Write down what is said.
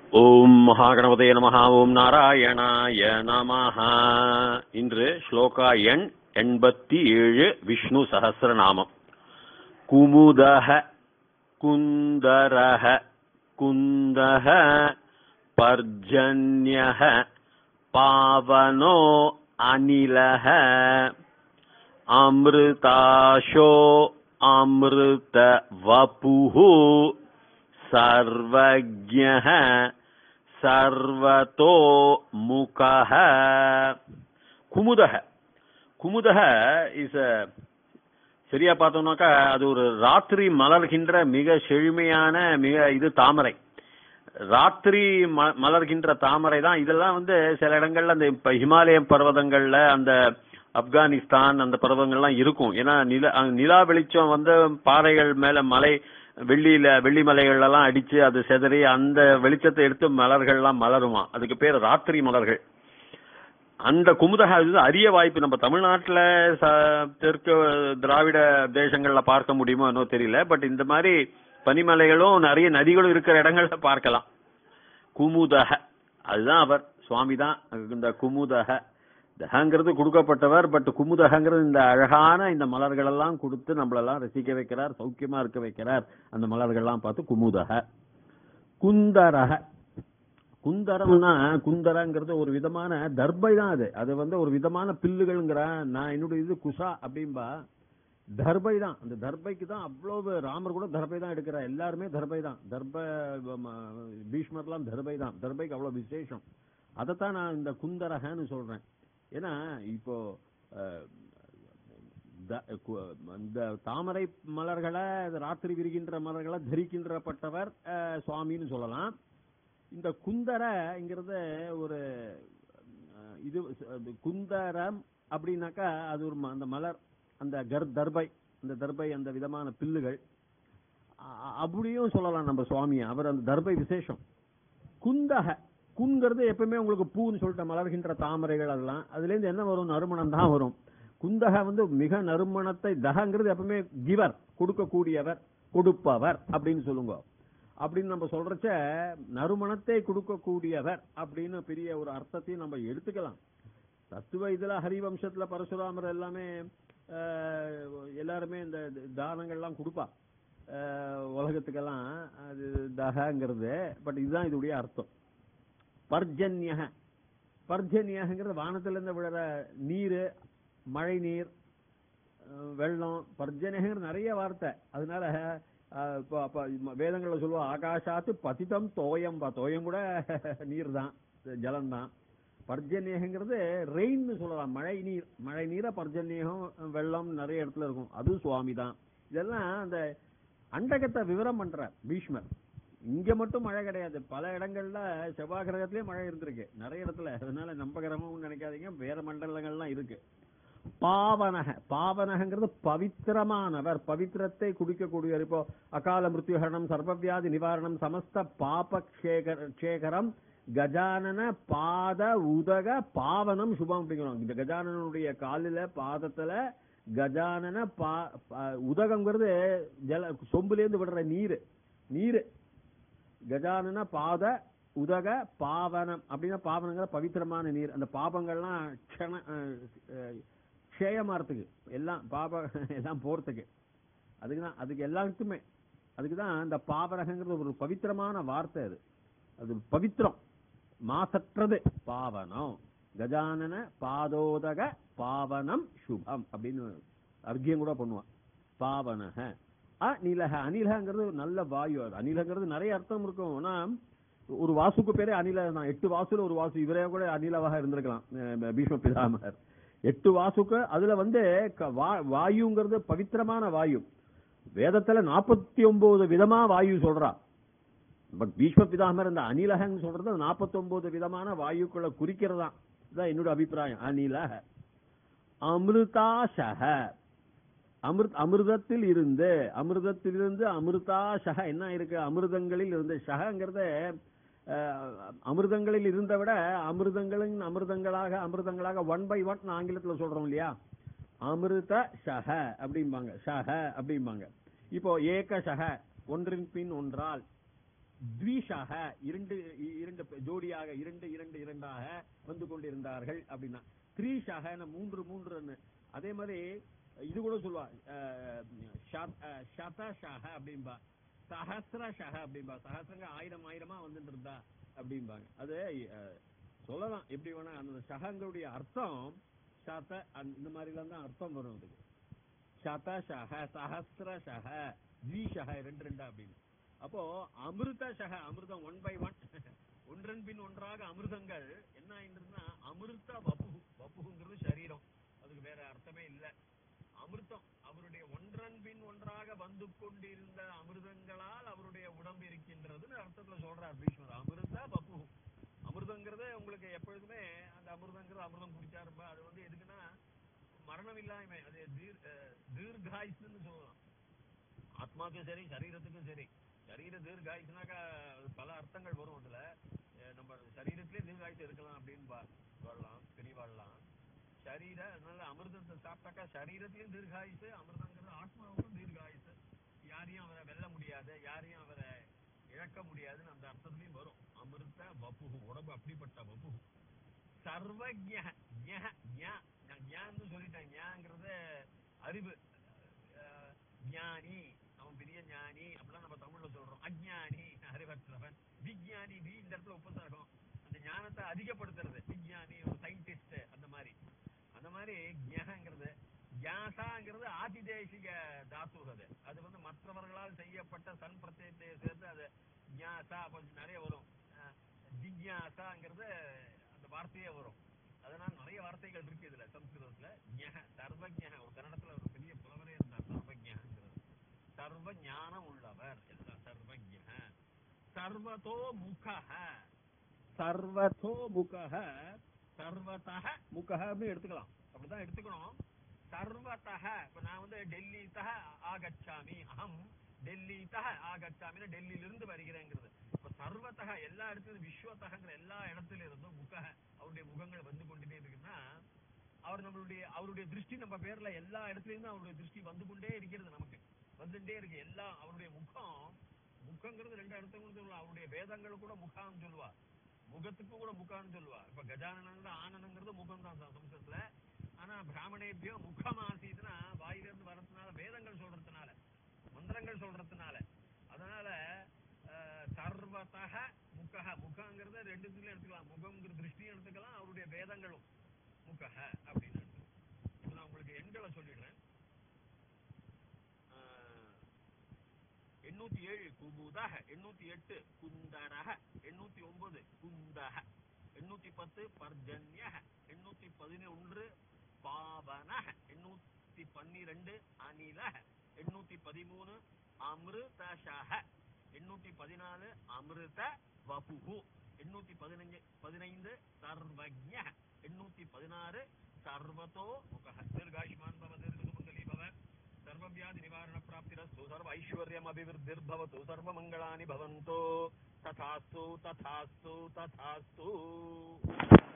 ஓம் மகாகணபதே நமஹ ஓம் நாராயணாய நமஹ இன்று ஸ்லோகா எண் எண்பத்தி ஏழு விஷ்ணு சஹசிரநாமம் குமுதஹ குந்தரஹ குந்தஹ பர்ஜன்யஹ பாவனோ அனிலஹ அமிர்தாஷோ அமிர்த வபுஹு சர்வஜ்ஞः சர்வதோ முகः குமுதக குமுதக இஸ் சரியா பார்த்தோம்னாக்கா அது ஒரு ராத்திரி மலர்கின்ற மிக செழுமையான மிக இது தாமரை ராத்திரி ம- மலர்கின்ற தாமரை தான் இதெல்லாம் வந்து சில இடங்கள்ல அந்த இப்ப ஹிமாலய பர்வதங்கள்ல அந்த ஆப்கானிஸ்தான் அந்த பர்வதங்கள்லாம் இருக்கும் ஏன்னா நில அங்க நிலா வெளிச்சம் வந்து பாறைகள் மேல மலை வெள்ளியில வெள்ளி மலைகள் எல்லாம் அடிச்சு அது செதறி அந்த வெளிச்சத்தை எடுத்து மலர்கள்லாம் மலருமா அதுக்கு பேர் ராத்திரி மலர்கள் அந்த குமுதக இது அரிய வாய்ப்பு நம்ம தமிழ்நாட்டுல ச- தெற்கு திராவிட தேசங்கள்ல பார்க்க முடியுமோ என்னோ தெரியல பட் இந்த மாதிரி பனிமலைகளும் நிறைய நதிகளும் இருக்கிற இடங்கள்ல பார்க்கலாம் குமுதக அதுதான் அவர் சுவாமி தான் இந்த குமுதக தகங்கிறது கொடுக்கப்பட்டவர் பட் குமுதகங்கிறது இந்த அழகான இந்த மலர்கள் எல்லாம் கொடுத்து நம்மளெல்லாம் ரசிக்க வைக்கிறார் சௌக்கியமா இருக்க வைக்கிறார் அந்த மலர்கள்லாம் பார்த்து குமுதக குந்தரக குந்தரம்னா குந்தரங்கிறது ஒரு விதமான தர்பை தான் அது அது வந்து ஒரு விதமான பில்லுகள்ங்கிற நான் என்னுடைய இது குசா அப்படின்பா தர்பை தான் அந்த தர்பைக்கு தான் அவ்வளவு ராமர் கூட தர்பை தான் எடுக்கிறார் எல்லாருமே தர்பை தான் தர்ப ம, பீஷ்மர்லாம் தர்பை தான் தர்பைக்கு அவ்வளவு விசேஷம் அதைத்தான் நான் இந்த குந்தரகன்னு சொல்றேன் ஏன்னா இப்போ அஹ், த- கு- இந்த தாமரை மலர்களை ராத்திரி விரிகின்ற மலர்களை தரிக்கின்றப்பட்டவர் அஹ், சுவாமின்னு சொல்லலாம் இந்த குந்தரங்கிறது ஒரு அஹ், இது அது குந்தரம் அப்படின்னாக்கா அது ஒரு ம- அந்த மலர் அந்த கர் தர்பை அந்த தர்பை அந்த விதமான பில்லுகள் அ- அ- அப்படியும் சொல்லலாம் நம்ம சுவாமி அவர் அந்த தர்பை விசேஷம் குந்தக குங்கிறது எப்பவுமே உங்களுக்கு பூன்னு சொல்லிட்ட மலர்கின்ற தாமரைகள் அதெல்லாம் அதுல இருந்து என்ன வரும் நறுமணம் தான் வரும் குந்தக வந்து மிக நறுமணத்தை தகங்கிறது எப்பவுமே கிவர் கொடுக்கக்கூடியவர் கொடுப்பவர் அப்படின்னு சொல்லுங்க அப்படின்னு நம்ம சொல்றச்ச நறுமணத்தை கொடுக்கக்கூடியவர் அப்படின்னு பெரிய ஒரு அர்த்தத்தையும் நம்ம எடுத்துக்கலாம் தத்துவ இதுல ஹரிவம்சத்துல பரசுராமர் எல்லாமே அஹ், எல்லாருமே இந்த தானங்கள்லாம் கொடுப்பா அஹ், உலகத்துக்கெல்லாம் அது தகங்கிறது பட் இதுதான் இதோடைய அர்த்தம் பர்ஜன்யக பர்ஜன்யகங்கிறது வானத்துல இருந்து விழுற நீர் மழை நீர் அஹ், வெள்ளம் பர்ஜன்யகங்கிறது நிறைய வார்த்தை அதனால அஹ், இப்ப அப்ப வேதங்கள்ல சொல்லுவா ஆகாஷாத்து பதிதம் தோயம் பா தோயம் கூட நீர் தான் ஜலம் தான் பர்ஜன்யகங்கிறது ரெயின்னு சொல்லலாம் மழை நீர் மழை நீரை பர்ஜன்யகம் வெள்ளம் நிறைய இடத்துல இருக்கும் அது சுவாமி தான் இதெல்லாம் அந்த அண்டகத்தை விவரம் பண்றார் பீஷ்மர் இங்க மட்டும் மழை கிடையாது பல இடங்கள்ல செவ்வாய் கிரகத்திலே மழை இருந்திருக்கு நிறைய இடத்துல அதனால நம்ம கிரகமும் நினைக்காதீங்க வேற மண்டலங்கள்லாம் இருக்கு பாவனக பாவனகங்கிறது பவித்திரமானவர் பவித்திரத்தை குடிக்கக்கூடியவர் இப்போ அகால மிருத்யுஹரணம் சர்வவியாதி நிவாரணம் சமஸ்த பாப க்ஷேகரம் கஜானன பாத உதக பாவனம் சுபம் அப்படிங்கிறோம் இந்த கஜானனுடைய காலில பாதத்துல கஜானன பா பா- உதகங்கிறது ஜல சொம்புலேருந்து விடுற நீர் நீர் கஜானன பாத உதக பாவனம் அப்படின்னா பாவனங்கிற பவித்திரமான நீர் அந்த பாபங்கள்லாம் க்ஷண அஹ், அஹ், க்ஷயமாறதுக்கு எல்லாம் பாப எல்லாம் போறதுக்கு அதுக்கு தான் அதுக்கு எல்லாத்துக்குமே அதுக்கு தான் இந்த பாவரகங்கிறது ஒரு பவித்திரமான வார்த்தை அது அது பவித்திரம் மாசற்றது பாவனம் கஜானன பாதோதக பாவனம் சுபம் அப்படின்னு அர்க்கியம் கூட பண்ணுவான் பாவனக அநிலக அனிலங்கிறது ஒரு நல்ல வாயு அது அனிலங்கிறது நிறைய அர்த்தம் இருக்கும் ஆனா ஒரு வாசுக்கு பேரே அனில தான் எட்டு வாசுல ஒரு வாசு இவரே கூட அனிலவாக இருந்திருக்கலாம் அஹ் பீஷ்ம பிதாமகர் எட்டு வாசுக்கு அதுல வந்து க- வா- வாயுங்கிறது பவித்திரமான வாயு வேதத்துல நாற்பத்தி ஒன்பது விதமா வாயு சொல்றா பட் பீஷ்ம பிதாமர் இந்த அனிலகன்னு சொல்றது 49 விதமான வாயுக்களை குறிக்கிறதா இதான் என்னோட அபிப்பிராயம் அனிலக அமிர்தாசக அமிர்த் அமிர்தத்தில் இருந்து அமிர்தத்தில் இருந்து அமிர்தாசக என்ன இருக்கு அமிர்தங்களில் இருந்து ஷகங்கிறது அஹ், அமிர்தங்களில் இருந்த விட அமிர்தங்களின் அமிர்தங்களாக அமிர்தங்களாக ஒன் பை ஒன் ஆங்கிலத்துல சொல்றோம் இல்லையா அமிர்த ஷக அப்படிம்பாங்க ஷக அப்படிம்பாங்க இப்போ ஏக ஷக ஒன்றின் பின் ஒன்றால் த்வீஷாக இரண்டு இ- இரண்டு பே- ஜோடியாக இரண்டு இரண்டு இரண்டாக வந்து கொண்டிருந்தார்கள் அப்படின்னா த்ரீஷாக மூன்று மூன்று அதே மாதிரி இது கூட சொல்லுவா அஹ், ஷா- அஹ், சதஷாக அப்படின்பா சஹசிரஷாக அப்படின்பா சஹசிரங்க ஆயிரம் ஆயிரமா வந்துட்டு இருந்தா அப்படிம்பாங்க அது அஹ், சொல்லலாம் எப்படி வேணா அந்த ஷகங்களுடைய அர்த்தம் சத அந்த- இந்த மாதிரிலாம் தான் அர்த்தம் வரும் அதுக்கு சதஷக சஹசிரஷக த்வீஷக ரெண்டு ரெண்டா அப்படின்னு அப்போ அமிர்தஷக அமிர்தம் ஒன் பை ஒன் ஒன்றன் பின் ஒன்றாக அமிர்தங்கள் என்ன ஆயிருந்ததுன்னா அமிர்த வபு வபுங்கிறது சரீரம் அதுக்கு வேற அர்த்தமே இல்ல அமிர்தம் அவருடைய ஒன்றன் பின் ஒன்றாக வந்து கொண்டிருந்த அமிர்தங்களால் அவருடைய உடம்பு இருக்கின்றதுன்னு அர்த்தத்துல சொல்றார் பீஷ்மர் அமிர்த வபு அமிர்தங்கிறது உங்களுக்கு எப்பொழுதுமே அந்த அமிர்தங்கிறது அமிர்தம் குடிச்சாருப்பா அது வந்து எதுக்குன்னா மரணம் இல்லாம அது தீர் அஹ் தீர்காயுசுன்னு சொல்லலாம் ஆத்மாக்கும் சரி சரீரத்துக்கும் சரி சரீர தீர்காயுசுனாக்கா அது பல அர்த்தங்கள் வரும் அதுல அஹ் நம்ம சரீரத்திலே தீர்காயுசு இருக்கலாம் அப்படின்னு பா- வாழலாம் பிரிவாழலாம் சரீர அதனால அமிர்தத்தை சாப்பிட்டாக்கா சரீரத்திலையும் தீர்காயுசு அமிர்தங்கிறது ஆத்மாவுக்கும் தீர்காயுசு யாரையும் அவரை வெல்ல முடியாது யாரையும் அவரை இழக்க முடியாதுன்னு அந்த அர்த்தத்திலையும் வரும் அமிர்த வப்புகு உடம்பு அப்படிப்பட்ட வப்புகு சர்வஜ நான் ஞான்னு சொல்லிட்டேன் ஞாங்கிறது அறிவு அஹ், ஞானி அவன் பெரிய ஞானி அப்படிலாம் நம்ம தமிழ்ல சொல்றோம் அஜ்ஞானி அறிவற்றவன் விஞ்ஞானி வி இந்த இடத்துல உபசாரம் அந்த ஞானத்தை அதிகப்படுத்துறது விஞ்ஞானி ஒரு சயின்டிஸ்ட் அந்த மாதிரி அந்த மாதிரி ஞாங்கிறது ஜாசாங்கிறது ஆதிதேசிக தாத்து அது அது வந்து மற்றவர்களால் செய்யப்பட்ட சன் பிரத்யத்தை சேர்த்து அது ஞாசா கொஞ்சம் நிறைய வரும் அஹ், ஜிக்யாசாங்கிறது அந்த வார்த்தையே வரும் அதனால நிறைய வார்த்தைகள் இருக்கு இதுல சம்ஸ்கிருதத்துல ஞக சர்வஜக ஒரு கன்னடத்துல ஒரு பெரிய புலவரே இருந்தார் சர்வஜகிறது சர்வ ஞானம் உள்ளவர் எல்லாம் சர்வஜக சர்வதோ முகஹ சர்வதோ முகஹ சர்வதஹ முகஹன்னு எடுத்துக்கலாம் அப்படிதான் எடுத்துக்கணும் சர்வதஹ இப்ப நான் வந்து டெல்லி தஹ ஆகச்சாமி அகம் டெல்லி தஹ ஆகச்சாமின்னா டெல்லியில இருந்து வருகிறேங்கிறது இப்ப சர்வதக எல்லா இடத்துலயும் விஸ்வத்தகங்கிற எல்லா இடத்துல இருந்தும் முக அவருடைய முகங்கள் வந்து கொண்டுட்டே இருக்குன்னா அவர் நம்மளுடைய அவருடைய திருஷ்டி நம்ம பேர்ல எல்லா இடத்துல இருந்தும் அவருடைய திருஷ்டி வந்து கொண்டே இருக்கிறது நமக்கு வந்துட்டே இருக்கு எல்லா அவருடைய முகம் முகங்கிறது ரெண்டு அர்த்தங்களும் சொல்லலாம் அவருடைய வேதங்கள் கூட முகான்னு சொல்லுவா முகத்துக்கு கூட முகான்னு சொல்லுவா இப்ப கஜானனங்கிற ஆனனங்கிறது முகம் தான் சம்ஸ்கிருதத்துல ஆனா பிராமணேபியோ முகம் ஆசீதுன்னா வாயிலிருந்து வரதுனால வேதங்கள் சொல்றதுனால மந்திரங்கள் சொல்றதுனால அதனால அஹ், சர்வதக முகஹ முகங்கிறத ரெண்டு இதுல எடுத்துக்கலாம் முகம்ங்கிற திருஷ்டியும் எடுத்துக்கலாம் அவருடைய வேதங்களும் முகஹ அப்படின்னு எடுத்துக்கலாம் இப்ப நான் உங்களுக்கு எண்களை சொல்லிடுறேன் அஹ், எண்ணூத்தி ஏழு குமுதக எண்ணூத்தி எட்டு குந்தரக எண்ணூத்தி ஒன்பது குந்தக எண்ணூத்தி பத்து பர்ஜன்யக எண்ணூத்தி பதினொன்று பாவனக எண்ணூத்தி பன்னிரண்டு அனிலக எண்ணூத்தி பதிமூணு அமிர்தஷக எண்ணூத்தி பதினாலு அமிர்த வபுகு எண்ணூத்தி பதினஞ்சு பதினைந்து சர்வஜ எண்ணூத்தி பதினாறு சர்வதோ முக தீர்காயுஷ்மான் பவ தீர்கசுமங்கலி பவ சர்வவியாதி நிவாரண பிராப்திரஸ்து சர்வ ஐஸ்வர்யம் அபிவிருத்திர்பவத்து சர்வ மங்களானி பவந்தோ ததாஸ்து ததாஸ்து ததாஸ்து